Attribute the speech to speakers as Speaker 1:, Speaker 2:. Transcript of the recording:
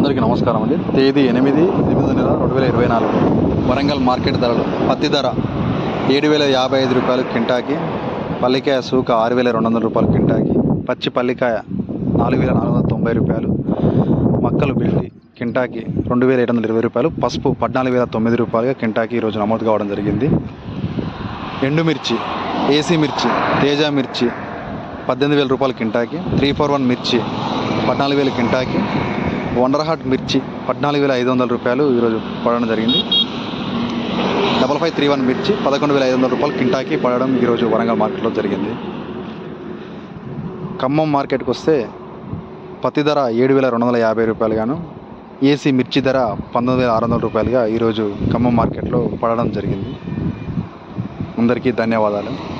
Speaker 1: అందరికీ నమస్కారం అండి తేదీ ఎనిమిది ఎనిమిది నెల రెండు వేల ఇరవై నాలుగు వరంగల్ మార్కెట్ ధరలు పత్తి ధర ఏడు వేల యాభై ఐదు రూపాయలు కింటాకి పల్లికాయ సూక ఆరు వేల రెండు వందల రూపాయలు కింటాకి పచ్చి పల్లికాయ నాలుగు వేల నాలుగు వందల తొంభై రూపాయలు మక్కలు బిల్టి కింటాకి రెండు వేల ఏడు వందల ఇరవై రూపాయలు పసుపు పద్నాలుగు వేల తొమ్మిది రూపాయలుగా కింటాకి ఈరోజు నమోదు కావడం జరిగింది ఎండుమిర్చి ఏసీ మిర్చి తేజ మిర్చి పద్దెనిమిది వేల రూపాయలు కింటాకి త్రీ ఫోర్ వన్ మిర్చి పద్నాలుగు వేల కింటాకి వండర్ హాట్ మిర్చి పద్నాలుగు వేల ఐదు వందల రూపాయలు ఈరోజు పడడం జరిగింది డబల్ ఫైవ్ త్రీ వన్ మిర్చి పదకొండు వేల ఐదు వందల రూపాయలు కింటాకి పడడం ఈరోజు వరంగల్ మార్కెట్లో జరిగింది ఖమ్మం మార్కెట్కి వస్తే పత్తి ధర ఏడు వేల రెండు వందల యాభై రూపాయలు గాను ఏసీ మిర్చి ధర పంతొమ్మిది వేల ఆరు వందల రూపాయలుగా ఈరోజు ఖమ్మం మార్కెట్లో పడడం జరిగింది అందరికీ ధన్యవాదాలు